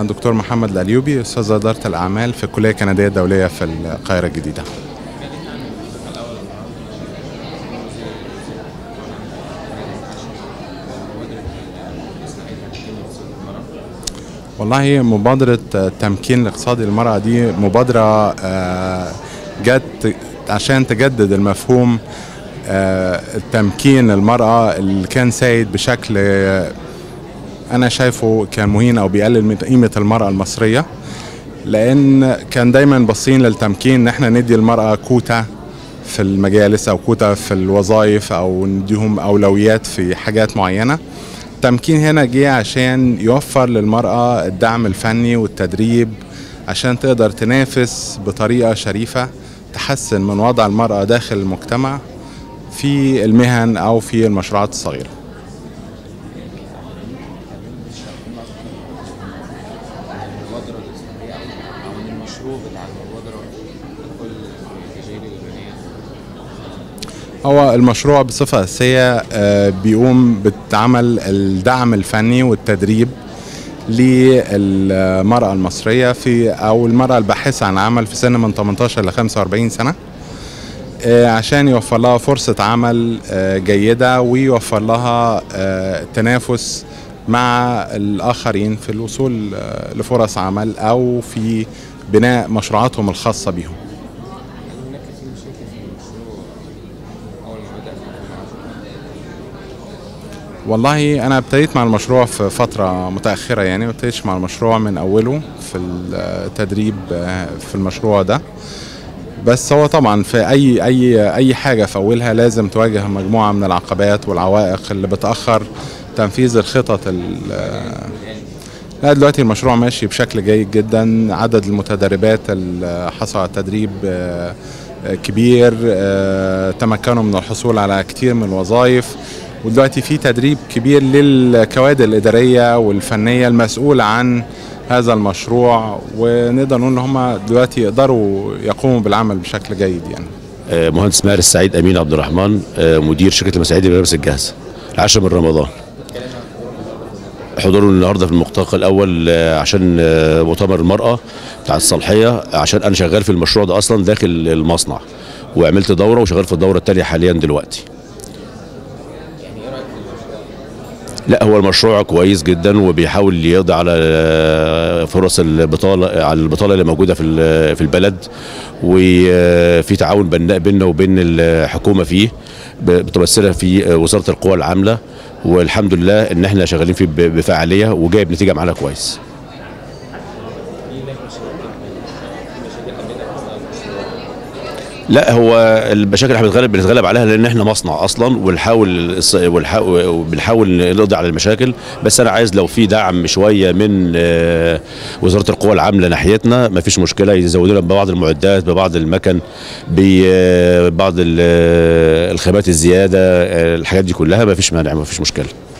أنا دكتور محمد الأليوبي أستاذ إدارة الأعمال في الكلية الكندية الدولية في القاهرة الجديدة والله مبادرة التمكين الاقتصادي للمرأة دي مبادرة آه، جت عشان تجدد المفهوم آه، التمكين المرأة اللي كان سائد بشكل آه، أنا شايفه كان مهين أو بيقلل من قيمة المرأة المصرية لأن كان دايما باصين للتمكين إن احنا ندي المرأة كوتا في المجالس أو كوتا في الوظائف أو نديهم أولويات في حاجات معينة التمكين هنا جه عشان يوفر للمرأة الدعم الفني والتدريب عشان تقدر تنافس بطريقة شريفة تحسن من وضع المرأة داخل المجتمع في المهن أو في المشروعات الصغيرة المبادرة الإسلامية أو أو من المشروع بتاع المبادرة لكل التجاري اللبنانية هو المشروع بصفة أساسية آه، بيقوم بالعمل الدعم الفني والتدريب للمرأة المصرية في أو المرأة الباحثة عن عمل في سن من 18 ل 45 سنة آه، عشان يوفر لها فرصة عمل آه، جيدة ويوفر لها آه، تنافس مع الآخرين في الوصول آه، لفرص عمل أو في بناء مشروعاتهم الخاصة بهم هل هناك في مشاكل في المشروع أول ما بدأ في 2010 والله انا ابتديت مع المشروع في فتره متاخره يعني ما ابتديتش مع المشروع من اوله في التدريب آه، في المشروع ده بس هو طبعا في اي اي اي حاجه في اولها لازم تواجه مجموعه من العقبات والعوائق اللي بتاخر تنفيذ الخطط ال- لا دلوقتي المشروع ماشي بشكل جيد جدا عدد المتدربات اللي حصلوا على التدريب آه، آه، كبير آه، تمكنوا من الحصول على كتير من الوظائف ودلوقتي في تدريب كبير للكوادر الإدارية والفنية المسؤولة عن هذا المشروع ونقدر نقول ان هم دلوقتي يقدروا يقوموا بالعمل بشكل جيد يعني آه، مهندس ماهر السعيد امين عبد الرحمن آه، مدير شركه المساعدين للملابس الجاهزه العاشر من رمضان حضوره النهارده في الملتقى الاول آه، عشان آه، مؤتمر المراه بتاع الصالحيه عشان انا شغال في المشروع ده اصلا داخل المصنع وعملت دوره وشغال في الدوره الثانيه حاليا دلوقتي لا هو المشروع كويس جدا وبيحاول يقضي على آه، فرص البطاله على البطاله اللي موجوده في ال- في البلد وفي تعاون بناء بيننا وبين الحكومه فيه ب- بتمثلها في وزاره القوى العامله والحمد لله ان احنا شغالين فيه ب- بفعاليه وجايب نتيجه معانا كويس لا هو المشاكل اللي بنتغلب بنتغلب عليها لان احنا مصنع اصلا ونحاول الص- ونحا- وبنحاول نقضي على المشاكل بس انا عايز لو في دعم شويه من آه، وزاره القوى العامله ناحيتنا ما فيش مشكله يزودوا لنا ببعض المعدات ببعض المكن ببعض ال- الخامات الزياده آه، الحاجات دي كلها ما فيش مانع ما فيش مشكله